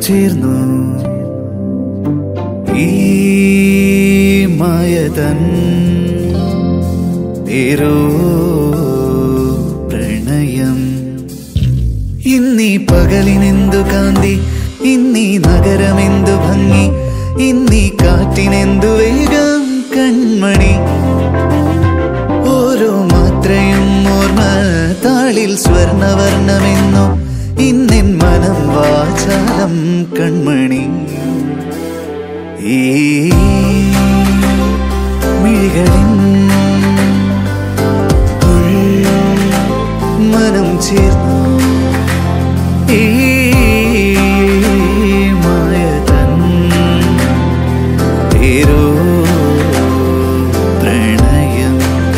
ചേർന്നു ഈ മായതൻ ഏരോ പ്രണയം ഇന്നീ പകലിനെന്തു കാന്തി ഇന്നീ നഗരമെന്തു ഭംഗി ഇന്നീ കാറ്റിനെന്തു വേഗം കൺമണി ഓരോ മാത്രയും ഓർമ്മ താളിൽ സ്വർണവർണ്ണമെന്നോ ഇന്നെൻ മനം വാചാലം കൺമണി ഈ മിഴികളിൻ ഉൾ മനം ചേർന്നു ഈ മായതൻ ഏരോ പ്രണയം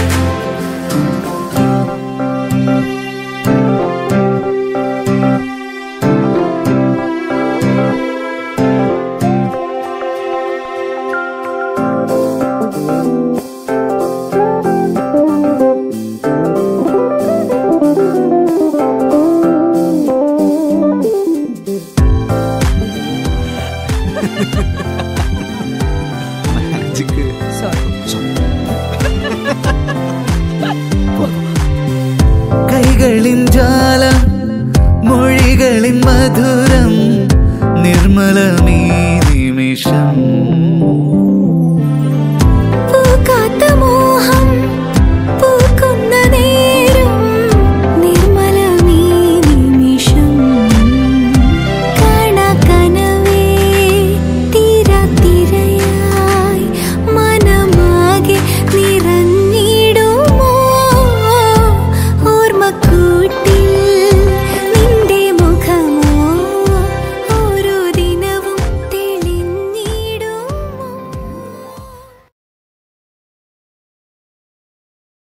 കൈകളിൻ ജാലം മൊഴികളിൻ മധുരം നിർമ്മലമീ നിമിഷം